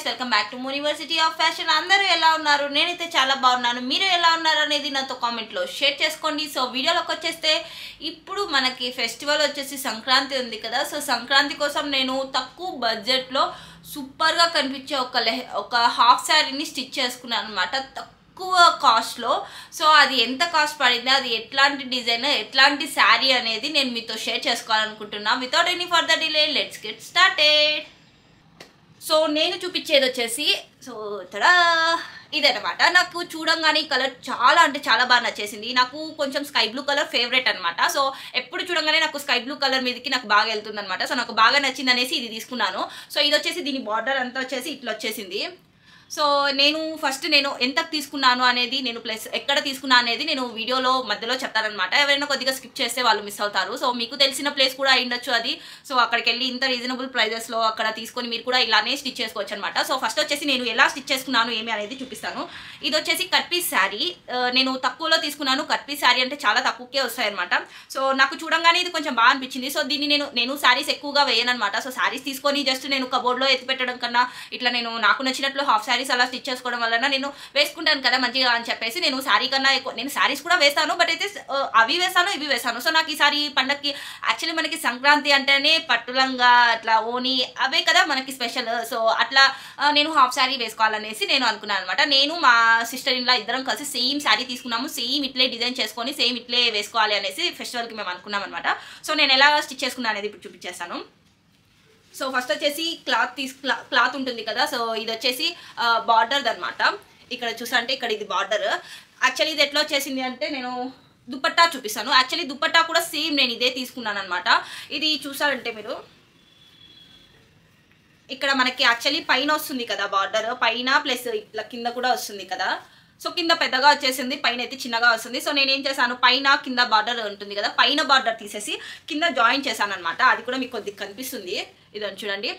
welcome back to university of fashion అందరూ ఎలా ఉన్నారు నేనైతే చాలా బాగున్నాను మీరు ఎలా ఉన్నారు అనేది నాతో కామెంట్లో షేర్ చేసుకోండి సో వీడియోలోకి వచ్చేస్తే ఇప్పుడు మనకి ఫెస్టివల్ వచ్చేసి సంక్రాంతి ఉంది కదా సో సంక్రాంతి కోసం నేను తక్కువ బడ్జెట్లో సూపర్గా కనిపించే ఒక లెహ ఒక హాఫ్ శారీని స్టిచ్ చేసుకున్నాను అనమాట తక్కువ కాస్ట్లో సో అది ఎంత కాస్ట్ పడింది అది ఎట్లాంటి డిజైన్ ఎట్లాంటి శారీ అనేది నేను మీతో షేర్ చేసుకోవాలనుకుంటున్నా without any further delay let's get started so నేను చూపించేది వచ్చేసి సో తడా ఇదనమాట నాకు చూడంగానే ఈ కలర్ చాలా అంటే చాలా బాగా నచ్చేసింది నాకు కొంచెం స్కై బ్లూ కలర్ ఫేవరెట్ అనమాట సో ఎప్పుడు చూడంగానే నాకు స్కై బ్లూ కలర్ మీదకి నాకు బాగా వెళ్తుంది అనమాట సో నాకు బాగా నచ్చింది అనేసి ఇది తీసుకున్నాను సో ఇది వచ్చేసి దీని బార్డర్ అంతా వచ్చేసి ఇట్లా వచ్చేసింది సో నేను ఫస్ట్ నేను ఎంత తీసుకున్నాను అనేది నేను ప్లస్ ఎక్కడ తీసుకున్నా అనేది నేను వీడియోలో మధ్యలో చెప్తానమాట ఎవరైనా కొద్దిగా స్కిప్ చేస్తే వాళ్ళు మిస్ అవుతారు సో మీకు తెలిసిన ప్లేస్ కూడా అయిండొచ్చు అది సో అక్కడికి వెళ్ళి ఇంత రీజనబుల్ ప్రైజెస్లో అక్కడ తీసుకొని మీరు కూడా ఇలానే స్టిచ్ చేసుకోవచ్చు అనమాట సో ఫస్ట్ వచ్చేసి నేను ఎలా స్టిచ్ చేసుకున్నాను ఏమి అనేది చూపిస్తాను ఇది వచ్చేసి కట్ పీస్ శారీ నేను తక్కువలో తీసుకున్నాను కట్ పీస్ శారీ అంటే చాలా తక్కువకే వస్తాయి అనమాట సో నాకు చూడంగానే ఇది కొంచెం బాగా అనిపించింది సో దీన్ని నేను నేను శారీస్ ఎక్కువగా వేయను అనమాట సో శారీస్ తీసుకొని జస్ట్ నేను కబోర్డ్లో ఎత్తి పెట్టడం కన్నా ఇట్లా నేను నాకు నచ్చినట్లు హాఫ్ శారీస్ అలా స్టిచ్ చేసుకోవడం వలన నేను వేసుకుంటాను కదా మంచిగా అని చెప్పేసి నేను శారీ కన్నా ఎక్కువ నేను శారీస్ కూడా వేస్తాను బట్ అయితే ఆ, అవి వేస్తాను ఇవి వేస్తాను సో నాకు ఈ సారీ పండగకి యాక్చువల్లీ మనకి సంక్రాంతి అంటేనే పట్టులంగా అట్లా ఓని అవే కదా మనకి స్పెషల్ సో అట్లా ఆ, నేను హాఫ్ శారీ వేసుకోవాలనేసి నేను అనుకున్నాను అనమాట నేను మా సిస్టర్ ఇన్లా ఇద్దరం కలిసి సేమ్ శారీ తీసుకున్నాము సేమ్ ఇట్లే డిజైన్ చేసుకొని సేమ్ ఇట్లే వేసుకోవాలి అనేసి ఫెస్టివల్కి మేము అనుకున్నాం అనమాట సో నేను ఎలా స్టిచ్ చేసుకున్నాను అనేది ఇప్పుడు చూపించేస్తాను సో ఫస్ట్ వచ్చేసి క్లాత్ తీసు క్లాత్ ఉంటుంది కదా సో ఇది వచ్చేసి బార్డర్ అనమాట ఇక్కడ చూసంటే ఇక్కడ ఇది బార్డర్ యాక్చువల్లీ ఇది ఎట్లా వచ్చేసింది అంటే నేను దుపట్టా చూపిస్తాను యాక్చువల్లీ దుపట్టా కూడా సేమ్ నేను ఇదే తీసుకున్నాను అనమాట ఇది చూసారంటే మీరు ఇక్కడ మనకి యాక్చువల్లీ పైన వస్తుంది కదా బార్డర్ పైన ప్లస్ ఇట్లా కింద కూడా వస్తుంది కదా సో కింద పెద్దగా వచ్చేసింది పైన అయితే చిన్నగా వస్తుంది సో నేను ఏం చేశాను పైన కింద బార్డర్ ఉంటుంది కదా పైన బార్డర్ తీసేసి కింద జాయిన్ చేశాను అనమాట అది కూడా మీకు కొద్దిగా కనిపిస్తుంది ఇదని చూడండి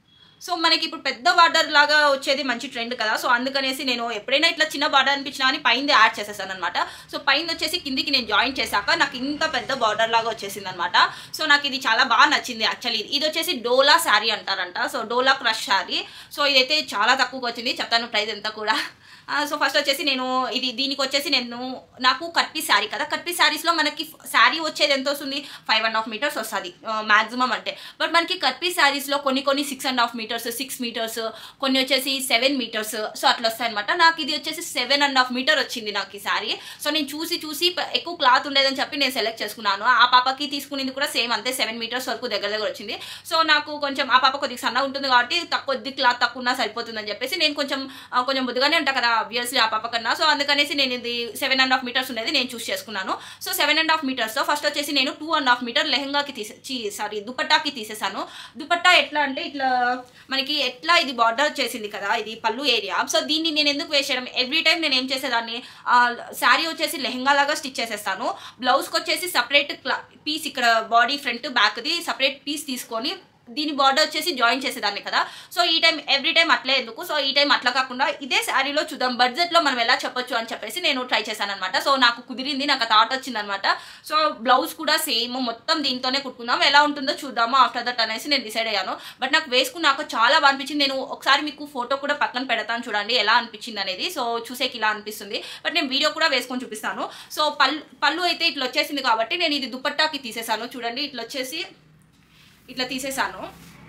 సో మనకి ఇప్పుడు పెద్ద బార్డర్ లాగా వచ్చేది మంచి ట్రెండ్ కదా సో అందుకనేసి నేను ఎప్పుడైనా ఇట్లా చిన్న బార్డర్ అనిపించినా అని పైన యాడ్ చేసేసాను అనమాట సో పైన వచ్చేసి కిందికి నేను జాయిన్ చేశాక నాకు ఇంత పెద్ద బార్డర్ లాగా వచ్చేసింది అనమాట సో నాకు ఇది చాలా బాగా నచ్చింది యాక్చువల్లీ ఇది వచ్చేసి డోలా శారీ అంటారంట so Dola crush sari so ఇదైతే చాలా తక్కువగా వచ్చింది చెప్తాను ప్రైస్ ఎంత కూడా ఆ, సో ఫస్ట్ వచ్చేసి నేను ఇది దీనికి వచ్చేసి నేను నాకు కట్పీ శారీ కదా కట్పీ శారీస్లో మనకి శారీ వచ్చేది ఎంత వస్తుంది ఫైవ్ అండ్ హాఫ్ మీటర్స్ వస్తుంది మ్యాక్సిమం అంటే బట్ మనకి కట్పీ శారీస్లో కొన్ని కొన్ని six and half metres six metres కొన్ని వచ్చేసి సెవెన్ మీటర్స్ సో అట్లా వస్తాయి అనమాట నాకు ఇది వచ్చేసి సెవెన్ అండ్ హాఫ్ మీటర్ వచ్చింది నాకు ఈ శారీ సో నేను చూసి చూసి ప- ఎక్కువ క్లాత్ ఉండేదని చెప్పి నేను సెలెక్ట్ చేసుకున్నాను ఆ పాపకి తీసుకునేది కూడా సేమ్ అంతే సెవెన్ మీటర్స్ వరకు దగ్గర దగ్గర వచ్చింది సో నాకు కొంచెం ఆ పాప కొద్దిగా సన్న ఉంటుంది కాబట్టి తక్కువ కొద్ది క్లాత్ తక్కువ ఉన్నా సరిపోతుందని చెప్పేసి నేను కొంచెం ఆ, కొంచెం బుద్ధిగానే ఉంటా కదా ఆబ్వియస్లీ ఆ పాప కన్నా సో అందుకనేసి నేను ఇది సెవెన్ అండ్ హాఫ్ మీటర్స్ ఉండేది నేను చూస్ చేసుకున్నాను సో సెవెన్ అండ్ హాఫ్ మీటర్స్తో ఫస్ట్ వచ్చేసి నేను టూ అండ్ హాఫ్ మీటర్ లెహంగాకి తీసే సారీ దుపట్టాకి తీసేసాను దుపట్టా ఎట్లా అంటే ఇట్లా మనకి ఎట్లా ఇది బార్డర్ వచ్చేసింది కదా ఇది పళ్ళు ఏరియా సో దీన్ని నేను ఎందుకు వేస్ట్ చేయడం ఎవ్రీ టైం నేను ఏం చేసేదాన్ని శారీ వచ్చేసి లెహంగా లాగా స్టిచ్ చేసేస్తాను బ్లౌజ్కి వచ్చేసి సపరేట్ పీస్ ఇక్కడ బాడీ ఫ్రంట్ బ్యాక్ది సపరేట్ పీస్ తీసుకొని దీని బార్డర్ వచ్చేసి జాయిన్ చేసేదాన్ని కదా సో ఈ టైం ఎవ్రీ టైం అట్లే ఎందుకు సో ఈ టైం అట్లా కాకుండా ఇదే శారీలో చూద్దాం బడ్జెట్లో మనం ఎలా చెప్పొచ్చు అని చెప్పేసి నేను ట్రై చేశాను అనమాట సో నాకు కుదిరింది నాకు థాట్ వచ్చిందనమాట సో బ్లౌజ్ కూడా సేమ్ మొత్తం దీంతోనే కుట్టుకుందాం ఎలా ఉంటుందో చూద్దాము ఆఫ్టర్ దట్ అనేసి నేను డిసైడ్ అయ్యాను బట్ నాకు వేసుకున్నాక చాలా బాగా అనిపించింది నేను ఒకసారి మీకు ఫోటో కూడా పక్కన పెడతాను చూడండి ఎలా అనిపించింది అనేది సో చూసేకి ఇలా అనిపిస్తుంది బట్ నేను వీడియో కూడా వేసుకొని చూపిస్తాను సో పళ్ళు పళ్ళు అయితే ఇట్లా వచ్చేసింది కాబట్టి నేను ఇది దుపట్టాకి తీసేసాను చూడండి ఇట్లా వచ్చేసి ఇట్లా తీసేసాను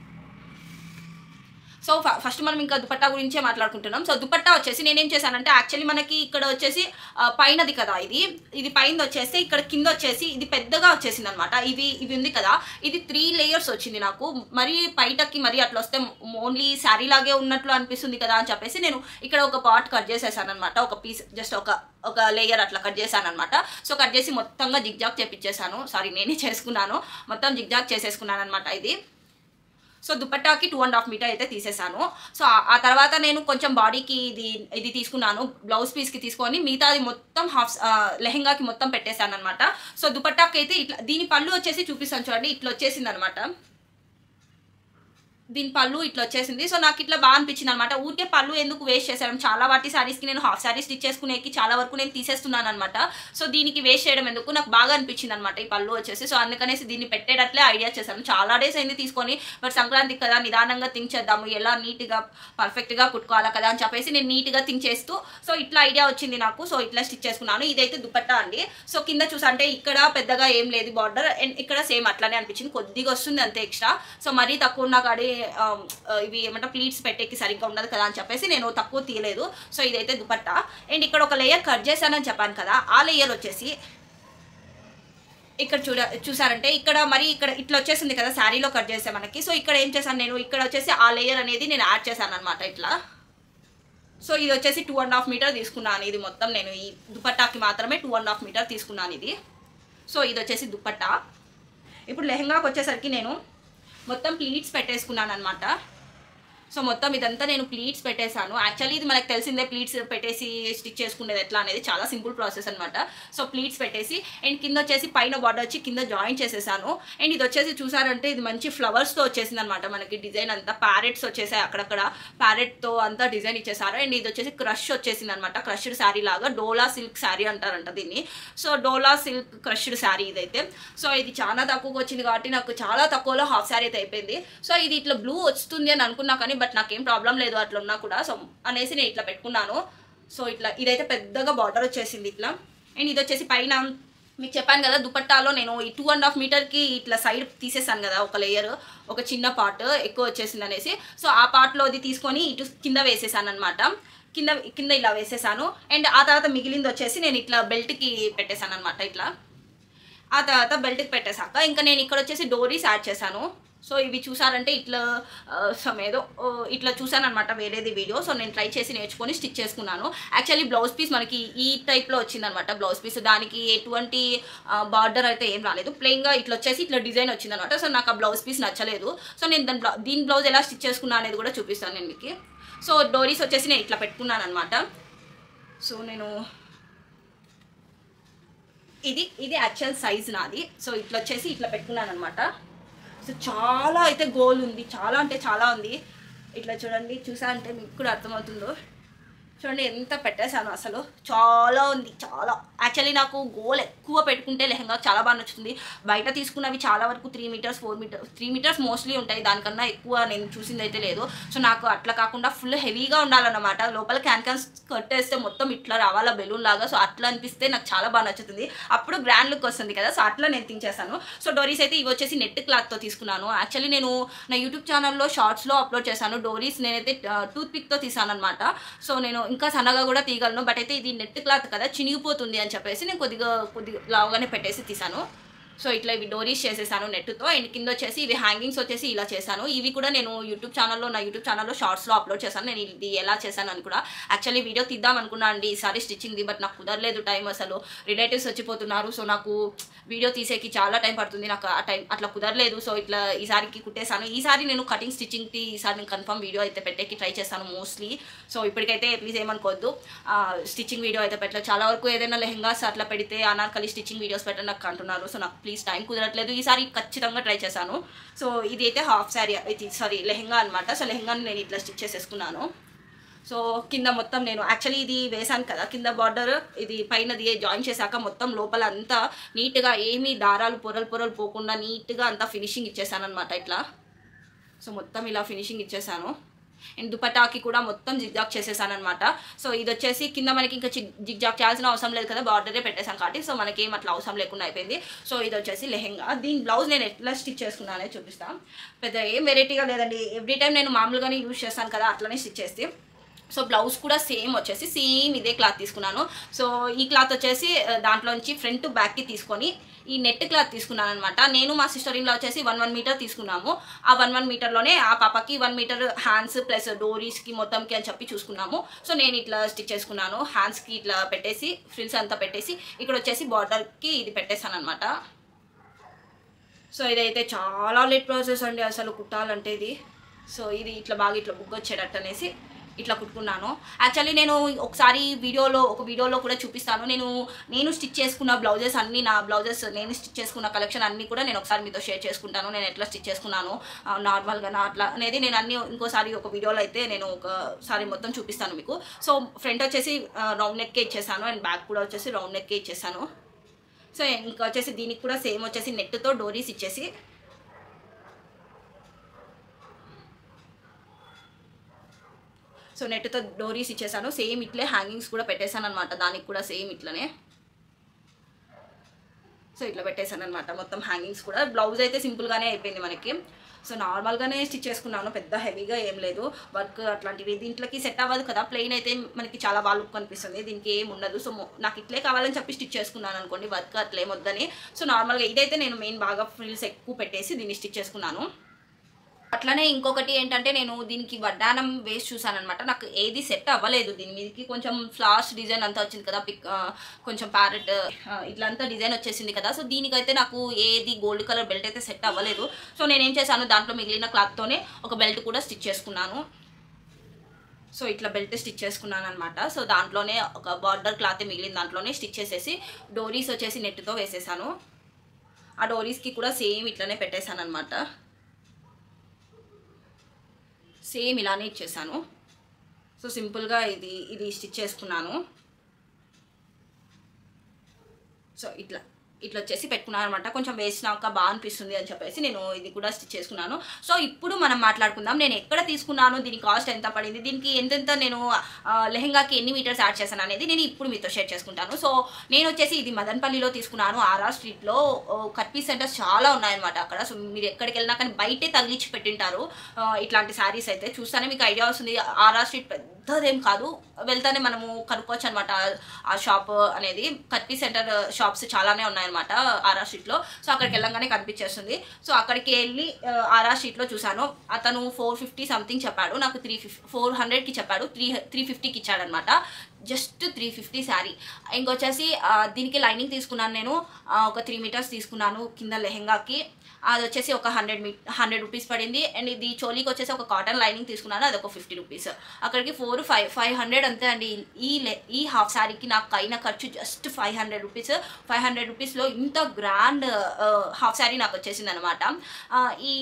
సో ఫ- ఫస్ట్ మనం ఇంకా దుపట్టా గురించే మాట్లాడుకుంటున్నాం సో దుపట్టా వచ్చేసి నేనేం చేశానంటే యాక్చువల్లీ మనకి ఇక్కడ వచ్చేసి ఆ, పైనది కదా ఇది ఇది పైన వచ్చేసి ఇక్కడ కింద వచ్చేసి ఇది పెద్దగా వచ్చేసింది అనమాట ఇవి ఇవి ఉంది కదా ఇది త్రీ లేయర్స్ వచ్చింది నాకు మరి పైటకి మరి అట్లా వస్తే ఓన్లీ శారీ లాగే ఉన్నట్లు అనిపిస్తుంది కదా అని చెప్పేసి నేను ఇక్కడ ఒక పార్ట్ కట్ చేసేసాను అనమాట ఒక పీస్ జస్ట్ ఒక ఒక లేయర్ అట్లా కట్ చేశాను అనమాట సో కట్ చేసి మొత్తంగా జిగ్జాగ్ చేపించేసాను సారీ నేనే చేసుకున్నాను మొత్తం జిగ్జాగ్ చేసేసుకున్నాను అనమాట ఇది సో దుపట్టాకి టూ అండ్ హాఫ్ మీటర్ అయితే తీసేసాను సో ఆ- ఆ తర్వాత నేను కొంచెం బాడీకి ఇది ఇది తీసుకున్నాను బ్లౌజ్ పీస్కి తీసుకొని మిగతాది మొత్తం హాఫ్ లెహెంగాకి మొత్తం పెట్టేశాను అనమాట సో దుపట్టాకి అయితే ఇట్లా దీని పళ్ళు వచ్చేసి చూపిస్తాను చూడండి ఇట్లా వచ్చేసింది అనమాట దీని పళ్ళు ఇట్లా వచ్చేసింది సో నాకు ఇట్లా బాగా అనిపించింది అనమాట ఊరికే పళ్ళు ఎందుకు వేస్ట్ చేశాను చాలా వాటి శారీస్కి నేను హాఫ్ శారీ స్టిచ్ చేసుకునేకి చాలా వరకు నేను తీసేస్తున్నాను అనమాట సో దీనికి వేస్ట్ చేయడం ఎందుకు నాకు బాగా అనిపించింది అనమాట ఈ పళ్ళు వచ్చేసి సో అందుకనేసి దీన్ని పెట్టేటట్లే ఐడియా చేశాను చాలా డేస్ అయింది తీసుకొని బట్ సంక్రాంతి కదా నిదానంగా థింక్ చేద్దాము ఎలా నీట్గా పర్ఫెక్ట్గా కుట్టుకోవాలా కదా అని చెప్పేసి నేను నీట్గా థింక్ చేస్తూ సో ఇట్లా ఐడియా వచ్చింది నాకు సో ఇట్లా స్టిచ్ చేసుకున్నాను ఇదైతే దుపట్టా అండి సో కింద చూసా అంటే ఇక్కడ పెద్దగా ఏం లేదు బార్డర్ అండ్ ఇక్కడ సేమ్ అట్లానే అనిపించింది కొద్దిగా వస్తుంది అంతే ఎక్స్ట్రా సో మరీ తక్కువ ఉన్నా కాడి ఆ, ఆ, ఇవి ఏమంటే ప్లీట్స్ పెట్టేకి సరిగ్గా ఉండదు కదా అని చెప్పేసి నేను తక్కువ తీయలేదు సో ఇదైతే దుపట్టా అండ్ ఇక్కడ ఒక లేయర్ కట్ చేశానని చెప్పాను కదా ఆ లేయర్ వచ్చేసి ఇక్కడ చూడ చూసారంటే ఇక్కడ మరి ఇక్కడ ఇట్లా వచ్చేసింది కదా శారీలో కట్ చేసే మనకి సో ఇక్కడ ఏం చేశాను నేను ఇక్కడ వచ్చేసి ఆ లేయర్ అనేది నేను యాడ్ చేశాను అనమాట ఇట్లా సో ఇది వచ్చేసి టూ అండ్ హాఫ్ మీటర్ తీసుకున్నాను ఇది మొత్తం నేను ఈ దుపట్టాకి మాత్రమే టూ అండ్ హాఫ్ మీటర్ తీసుకున్నాను ఇది సో ఇది వచ్చేసి దుపట్టా ఇప్పుడు లెహంగాకి వచ్చేసరికి నేను మొత్తం ప్లీట్స్ పెట్టేసుకున్నాను అనమాట సో మొత్తం ఇదంతా నేను ప్లీట్స్ పెట్టేశాను యాక్చువల్లీ ఇది మనకు తెలిసిందే ప్లీట్స్ పెట్టేసి స్టిచ్ చేసుకునేది ఎట్లా అనేది చాలా సింపుల్ ప్రాసెస్ అనమాట సో ప్లీట్స్ పెట్టేసి అండ్ కింద వచ్చేసి పైన బార్డర్ వచ్చి కింద జాయిన్ చేసేసాను అండ్ ఇది వచ్చేసి చూసారంటే ఇది మంచి ఫ్లవర్స్తో వచ్చేసింది అనమాట మనకి డిజైన్ అంతా ప్యారెట్స్ వచ్చేసాయి అక్కడక్కడ ప్యారెట్తో అంతా డిజైన్ ఇచ్చేసారు అండ్ ఇది వచ్చేసి క్రష్ వచ్చేసింది అనమాట క్రష్డ్ శారీ లాగా డోలా సిల్క్ శారీ అంటారంట దీన్ని so Dola silk crushed sari ఇదైతే సో ఇది చాలా తక్కువగా వచ్చింది కాబట్టి నాకు చాలా తక్కువలో హాఫ్ శారీ అయితే అయిపోయింది సో ఇది ఇట్లా బ్లూ వస్తుంది అని అనుకున్నా కానీ బట్ నాకేం ప్రాబ్లం లేదు అట్లా ఉన్నా కూడా సో అనేసి నేను ఇట్లా పెట్టుకున్నాను సో ఇట్లా ఇదైతే పెద్దగా బార్డర్ వచ్చేసింది ఇట్లా అండ్ ఇది వచ్చేసి పైన మీకు చెప్పాను కదా దుపట్టాలో నేను ఈ టూ అండ్ హాఫ్ మీటర్కి ఇట్లా సైడ్ తీసేసాను కదా ఒక లేయర్ ఒక చిన్న పార్ట్ ఎక్కువ వచ్చేసింది అనేసి సో ఆ పార్ట్లో అది తీసుకొని ఇటు కింద వేసేసాను అనమాట కింద కింద ఇలా వేసేసాను అండ్ ఆ తర్వాత మిగిలింది వచ్చేసి నేను ఇట్లా బెల్ట్కి పెట్టేశాను అనమాట ఇట్లా ఆ తర్వాత బెల్ట్కి పెట్టేశాక ఇంకా నేను ఇక్కడ వచ్చేసి డోరీస్ యాడ్ చేశాను సో ఇవి చూసారంటే ఇట్లా ఆ, some ఏదో ఆ, ఇట్లా చూసాను అనమాట వేరేది వీడియో సో నేను ట్రై చేసి నేర్చుకొని స్టిచ్ చేసుకున్నాను యాక్చువల్లీ బ్లౌజ్ పీస్ మనకి ఈ టైప్లో వచ్చిందనమాట బ్లౌజ్ పీస్ దానికి ఎటువంటి బార్డర్ అయితే ఏం రాలేదు ప్లెయిన్గా ఇట్లా వచ్చేసి ఇట్లా డిజైన్ వచ్చిందనమాట సో నాకు ఆ బ్లౌజ్ పీస్ నచ్చలేదు సో నేను దాని బ్లౌ దీని బ్లౌజ్ ఎలా స్టిచ్ చేసుకున్నా అనేది కూడా చూపిస్తాను నేను మీకు సో డోరీస్ వచ్చేసి నేను ఇట్లా పెట్టుకున్నాను అనమాట సో నేను ఇది ఇది యాక్చువల్ సైజ్ నాది సో ఇట్లా వచ్చేసి ఇట్లా పెట్టుకున్నాను అనమాట సో చాలా అయితే గోల్ ఉంది చాలా అంటే చాలా ఉంది ఇట్లా చూడండి చూసా అంటే మీకు కూడా అర్థమవుతుందో చూడండి ఎంత పెట్టేశాను అసలు చాలా ఉంది చాలా యాక్చువల్లీ నాకు గోల్ ఎక్కువ పెట్టుకుంటే లెహంగా చాలా బాగా నచ్చుతుంది బయట తీసుకున్నవి చాలా వరకు three metres four metres three metres mostly ఉంటాయి దానికన్నా ఎక్కువ నేను చూసింది అయితే లేదు సో నాకు అట్లా కాకుండా ఫుల్ హెవీగా ఉండాలన్నమాట లోపల క్యాన్ క్యాన్స్ కట్టేస్తే మొత్తం ఇట్లా రావాలా బెలూన్ లాగా సో అట్లా అనిపిస్తే నాకు చాలా బాగా నచ్చుతుంది అప్పుడు గ్రాండ్ లుక్ వస్తుంది కదా సో అట్లా నేను థింక్ చేశాను సో డోరీస్ అయితే ఇవి వచ్చేసి నెట్ క్లాత్తో తీసుకున్నాను యాక్చువల్లీ నేను నా యూట్యూబ్ ఛానల్లో షార్ట్స్లో అప్లోడ్ చేశాను డోరీస్ నేనైతే టూత్ పిక్తో తీసాను అనమాట సో నేను ఇంకా సన్నగా కూడా తీయగలను బట్ అయితే ఇది నెట్ క్లాత్ కదా చినిగిపోతుంది అని చెప్పేసి నేను కొద్దిగా కొద్దిగా లావుగానే పెట్టేసి తీసాను సో ఇట్లా ఇవి డోరీస్ చేసేసాను నెట్తో అండ్ కింద వచ్చేసి ఇవి హ్యాంగింగ్స్ వచ్చేసి ఇలా చేశాను ఇవి కూడా నేను యూట్యూబ్ ఛానల్లో నా యూట్యూబ్ ఛానల్లో షార్ట్స్లో అప్లోడ్ చేశాను నేను ఇది ఎలా చేశాను అని కూడా యాక్చువల్లీ వీడియో తీద్దాం అనుకున్నా అండి ఈసారి స్టిచ్చింగ్ది బట్ నాకు కుదరలేదు టైం అసలు రిలేటివ్స్ వచ్చిపోతున్నారు సో నాకు వీడియో తీసేకి చాలా టైం పడుతుంది నాకు ఆ టైం అట్లా కుదరలేదు సో ఇట్లా ఈసారికి కుట్టేశాను ఈసారి నేను కటింగ్ స్టిచ్చింగ్కి ఈసారి నేను కన్ఫర్మ్ వీడియో అయితే పెట్టేకి ట్రై చేస్తాను మోస్ట్లీ సో ఇప్పటికైతే ప్లీజ్ ఏమనుకోవద్దు స్టిచ్చింగ్ వీడియో అయితే పెట్టలేదు చాలా వరకు ఏదైనా లెహంగాస్ అట్లా పెడితే అనార్కలి స్టిచ్చింగ్ వీడియోస్ పెట్టండి నాకు అంటున్నారు సో నాకు ప్లీజ్ టైం కుదరట్లేదు ఈసారి ఖచ్చితంగా ట్రై చేశాను సో ఇది అయితే హాఫ్ శారీ ఇది సారీ లెహంగా అనమాట సో లెహంగాని నేను ఇట్లా స్టిచ్ చేసేసుకున్నాను సో కింద మొత్తం నేను యాక్చువల్లీ ఇది వేసాను కదా కింద బార్డర్ ఇది పైనది జాయిన్ చేశాక మొత్తం లోపల అంతా నీట్గా ఏమీ దారాలు పొరలు పొరలు పోకుండా నీట్గా అంతా ఫినిషింగ్ ఇచ్చేసాను అనమాట ఇట్లా సో మొత్తం ఇలా ఫినిషింగ్ ఇచ్చేసాను అండ్ దుపటాకి కూడా మొత్తం జిగ్జాగ్ చేసేసాను అనమాట సో ఇది వచ్చేసి కింద మనకి ఇంకా జిగ్జాగ్ చేయాల్సిన అవసరం లేదు కదా బార్డరే పెట్టేసాను కాబట్టి సో మనకి ఏం అట్లా అవసరం లేకుండా అయిపోయింది సో ఇది వచ్చేసి లెహెంగా దీని బ్లౌజ్ నేను ఎట్లా స్టిచ్ చేసుకున్నానే చూపిస్తాను పెద్ద ఏం వెరైటీగా లేదండి ఎవ్రీ టైం నేను మామూలుగానే యూజ్ చేస్తాను కదా అట్లనే స్టిచ్ చేస్తే సో బ్లౌజ్ కూడా సేమ్ వచ్చేసి సేమ్ ఇదే క్లాత్ తీసుకున్నాను సో ఈ క్లాత్ వచ్చేసి ఆ, దాంట్లోంచి ఫ్రంట్ బ్యాక్కి తీసుకొని ఈ నెట్ క్లాత్ తీసుకున్నాను అనమాట నేను మా సిస్టర్ ఇన్లో వచ్చేసి వన్ వన్ మీటర్ తీసుకున్నాము ఆ వన్ వన్ మీటర్లోనే ఆ పాపకి వన్ మీటర్ హ్యాండ్స్ ప్లస్ డోరీస్కి మొత్తంకి అని చెప్పి చూసుకున్నాము సో నేను ఇట్లా స్టిచ్ చేసుకున్నాను హ్యాండ్స్కి ఇట్లా పెట్టేసి ఫ్రిల్స్ అంతా పెట్టేసి ఇక్కడ వచ్చేసి బార్డర్కి ఇది పెట్టేశాను అనమాట సో ఇదైతే చాలా లేట్ ప్రాసెస్ అండి అసలు కుట్టాలంటే ఇది సో ఇది ఇట్లా బాగా ఇట్లా బుక్ వచ్చేటట్టు అనేసి ఇట్లా కుట్టుకున్నాను యాక్చువల్లీ నేను ఒకసారి వీడియోలో ఒక వీడియోలో కూడా చూపిస్తాను నేను నేను స్టిచ్ చేసుకున్న బ్లౌజెస్ అన్ని నా బ్లౌజెస్ నేను స్టిచ్ చేసుకున్న కలెక్షన్ అన్ని కూడా నేను ఒకసారి మీతో షేర్ చేసుకుంటాను నేను ఎట్లా స్టిచ్ చేసుకున్నాను ఆ, నార్మల్గా నా అట్లా అనేది నేను అన్ని ఇంకోసారి ఒక వీడియోలో అయితే నేను ఒకసారి మొత్తం చూపిస్తాను మీకు సో ఫ్రంట్ వచ్చేసి రౌండ్ నెక్కే ఇచ్చేసాను అండ్ బ్యాక్ కూడా వచ్చేసి రౌండ్ నెక్కే ఇచ్చేసాను సో ఇంకా వచ్చేసి దీనికి కూడా సేమ్ వచ్చేసి నెట్తో డోరీస్ ఇచ్చేసి సో నెట్తో డోరీస్ ఇచ్చేసాను సేమ్ ఇట్లే హ్యాంగింగ్స్ కూడా పెట్టేశాను అనమాట దానికి కూడా సేమ్ ఇట్లనే సో ఇట్లా పెట్టేశాను అనమాట మొత్తం హ్యాంగింగ్స్ కూడా బ్లౌజ్ అయితే సింపుల్గానే అయిపోయింది మనకి సో నార్మల్గానే స్టిచ్ చేసుకున్నాను పెద్ద హెవీగా ఏం లేదు వర్క్ అట్లాంటివి దీంట్లోకి సెట్ అవ్వదు కదా ప్లెయిన్ అయితే మనకి చాలా బాగా లుక్ కనిపిస్తుంది దీనికి ఏం ఉండదు సో మొ- నాకు ఇట్లే కావాలని చెప్పి స్టిచ్ చేసుకున్నాను అనుకోండి వర్క్ అట్లే వద్దని సో నార్మల్గా ఇదైతే నేను మెయిన్ బాగా ఫ్రిల్స్ ఎక్కువ పెట్టేసి దీన్ని స్టిచ్ చేసుకున్నాను అట్లనే ఇంకొకటి ఏంటంటే నేను దీనికి వడ్డానం వేసి చూసాను అనమాట నాకు ఏది సెట్ అవ్వలేదు దీని మీదకి కొంచెం ఫ్లాష్ డిజైన్ అంతా వచ్చింది కదా పిక్ ఆ, కొంచెం ప్యారెట్ ఇట్లంతా డిజైన్ వచ్చేసింది కదా సో దీనికైతే నాకు ఏది గోల్డ్ కలర్ బెల్ట్ అయితే సెట్ అవ్వలేదు సో నేను ఏం చేశాను దాంట్లో మిగిలిన క్లాత్తోనే ఒక బెల్ట్ కూడా స్టిచ్ చేసుకున్నాను సో ఇట్లా బెల్ట్ స్టిచ్ చేసుకున్నాను అనమాట సో దాంట్లోనే ఒక బార్డర్ క్లాత్ మిగిలిన దాంట్లోనే స్టిచ్ చేసేసి డోరీస్ వచ్చేసి నెట్తో వేసేసాను ఆ డోరీస్కి కూడా సేమ్ ఇట్లనే పెట్టేశాను అనమాట సేమ్ ఇలానే ఇచ్చేసాను సో సింపుల్గా ఇది ఇది స్టిచ్ చేసుకున్నాను సో ఇట్లా ఇట్లా వచ్చేసి పెట్టుకున్నాను అనమాట కొంచెం వేసినాక బాగా అనిపిస్తుంది అని చెప్పేసి నేను ఇది కూడా స్టిచ్ చేసుకున్నాను సో ఇప్పుడు మనం మాట్లాడుకుందాం నేను ఎక్కడ తీసుకున్నాను దీని కాస్ట్ ఎంత పడింది దీనికి ఎంతెంత నేను ఆ, లెహంగాకి ఎన్ని మీటర్స్ యాడ్ చేశాను అనేది నేను ఇప్పుడు మీతో షేర్ చేసుకుంటాను సో నేను వచ్చేసి ఇది మదన్పల్లిలో తీసుకున్నాను ఆర్ఆర్ స్ట్రీట్లో కట్ పీస్ సెంటర్స్ చాలా ఉన్నాయన్నమాట అక్కడ సో మీరు ఎక్కడికి వెళ్ళినా కానీ బయటే తగిలించి పెట్టింటారు ఆ, ఇట్లాంటి శారీస్ అయితే చూస్తానే మీకు ఐడియా వస్తుంది ఆర్ఆర్ స్ట్రీట్ పెద్దదేం కాదు వెళ్తానే మనము కనుక్కోవచ్చు అనమాట ఆ షాప్ అనేది కట్పీ సెంటర్ షాప్స్ చాలానే ఉన్నాయన్నమాట ఆర్ఆర్ స్ట్రీట్లో సో అక్కడికి వెళ్ళంగానే కనిపించేస్తుంది సో అక్కడికి వెళ్ళి ఆ, ఆర్ఆర్ స్ట్రీట్లో చూశాను అతను ఫోర్ ఫిఫ్టీ సంథింగ్ చెప్పాడు నాకు త్రీ ఫిఫ్టీ ఫోర్ హండ్రెడ్కి చెప్పాడు త్రీ త్రీ ఫిఫ్టీకి ఇచ్చాడనమాట జస్ట్ త్రీ ఫిఫ్టీ శారీ ఇంకొచ్చేసి ఆ, దీనికి లైనింగ్ తీసుకున్నాను నేను ఆ, ఒక త్రీ మీటర్స్ తీసుకున్నాను కింద లెహెంగాకి అది వచ్చేసి ఒక హండ్రెడ్ మీ హండ్రెడ్ రూపీస్ పడింది అండ్ ఇది చోలీకి వచ్చేసి ఒక కాటన్ లైనింగ్ తీసుకున్నాను అది ఒక ఫిఫ్టీ రూపీస్ అక్కడికి ఫోర్ ఫైవ్ ఫైవ్ హండ్రెడ్ అంతే అండి ఈ లె ఈ హాఫ్ శారీకి నాకు అయిన ఖర్చు just five hundred rupees five hundred రూపీస్లో ఇంత గ్రాండ్ హాఫ్ శారీ నాకు వచ్చేసింది అనమాట ఈ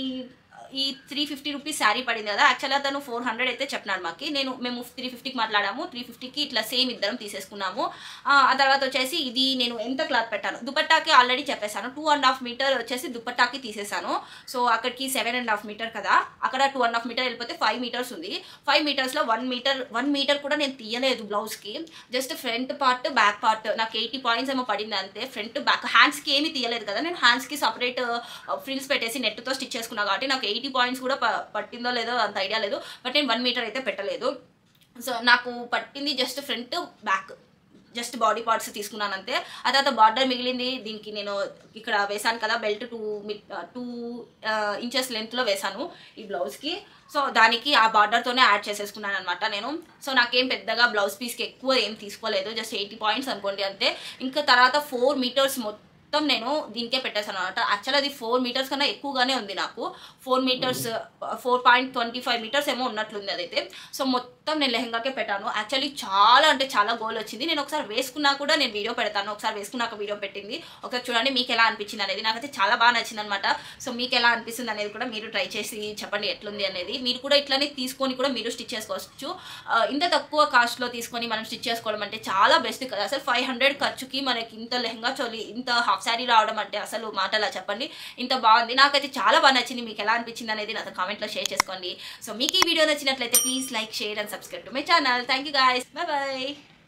ఈ త్రీ ఫిఫ్టీ రూపీస్ శారీ పడింది కదా యాక్చువల్గా అతను ఫోర్ హండ్రెడ్ అయితే చెప్పినాడు మాకు నేను మేము త్రీ ఫిఫ్టీకి మాట్లాడాము త్రీ ఫిఫ్టీకి ఇట్లా సేమ్ ఇద్దరం తీసేసుకున్నాము ఆ ఆ తర్వాత వచ్చేసి ఇది నేను ఎంత క్లాత్ పెట్టాను దుపట్టాకి ఆల్రెడీ చెప్పేశాను టూ అండ్ హాఫ్ మీటర్ వచ్చేసి దుపట్టాకి తీసేసాను సో అక్కడికి సెవెన్ అండ్ హాఫ్ మీటర్ కదా అక్కడ టూ అండ్ హాఫ్ మీటర్ వెళ్ళిపోతే ఫైవ్ మీటర్స్ ఉంది ఫైవ్ మీటర్స్లో వన్ మీటర్ వన్ మీటర్ కూడా నేను తీయలేదు బ్లౌజ్కి just front part back part నాకు ఎయిటీ పాయింట్స్ ఏమో పడింది అంతే ఫ్రంట్ బ్యాక్ హ్యాండ్స్కి ఏమీ తీయలేదు కదా నేను హ్యాండ్స్కి సపరేట్ ఫ్రిల్స్ పెట్టేసి నెట్తో స్టిచ్ చేసుకున్నా కాబట్టి నాకు ఎయిటీ పాయింట్స్ కూడా ప- పట్టిందో లేదో అంత ఐడియా లేదు బట్ నేను వన్ మీటర్ అయితే పెట్టలేదు సో నాకు పట్టింది just front back just body parts తీసుకున్నాను అంతే ఆ తర్వాత బార్డర్ మిగిలింది దీనికి నేను ఇక్కడ వేసాను కదా బెల్ట్ టూ టూ ఇంచెస్ లెంత్లో వేసాను ఈ బ్లౌజ్కి సో దానికి ఆ బార్డర్తోనే యాడ్ చేసేసుకున్నాను అనమాట నేను సో నాకేం పెద్దగా బ్లౌజ్ పీస్కి ఎక్కువ ఏం తీసుకోలేదు జస్ట్ ఎయిటీ పాయింట్స్ అనుకోండి అంతే ఇంకా తర్వాత ఫోర్ మీటర్స్ మొత్తం నేను దీనికే పెట్టేశాను అనమాట యాక్చువల్ అది ఫోర్ మీటర్స్ కన్నా ఎక్కువగానే ఉంది నాకు four metres four point twenty five metres ఏమో ఉన్నట్లుంది అదైతే సో మొత్తం నేను లెహంగాకే పెట్టాను యాక్చువల్లీ చాలా అంటే చాలా గోల్ వచ్చింది నేను ఒకసారి వేసుకున్నా కూడా నేను వీడియో పెడతాను ఒకసారి వేసుకున్నాక వీడియో పెట్టింది ఒకసారి చూడండి మీకు ఎలా అనిపించింది అనేది నాకైతే చాలా బాగా నచ్చింది అనమాట సో మీకు ఎలా అనిపిస్తుంది అనేది కూడా మీరు ట్రై చేసి చెప్పండి ఎట్లుంది అనేది మీరు కూడా ఇట్లానే తీసుకొని కూడా మీరు స్టిచ్ చేసుకోవచ్చు ఆ, ఇంత తక్కువ కాస్ట్లో తీసుకొని మనం స్టిచ్ చేసుకోవడం అంటే చాలా బెస్ట్ కదా అసలు ఫైవ్ హండ్రెడ్ ఖర్చుకి మనకి ఇంత లెహంగా చోలి ఇంత హాఫ్ శారీ రావడం అంటే అసలు మాటలా చెప్పండి ఇంత బాగుంది నాకైతే చాలా బాగా నచ్చింది మీకు ఎలా అనిపించింది అనేది నాతో కామెంట్లో షేర్ చేసుకోండి సో మీకు ఈ వీడియో నచ్చినట్లయితే please like share and subscribe to my channel thank you guys bye bye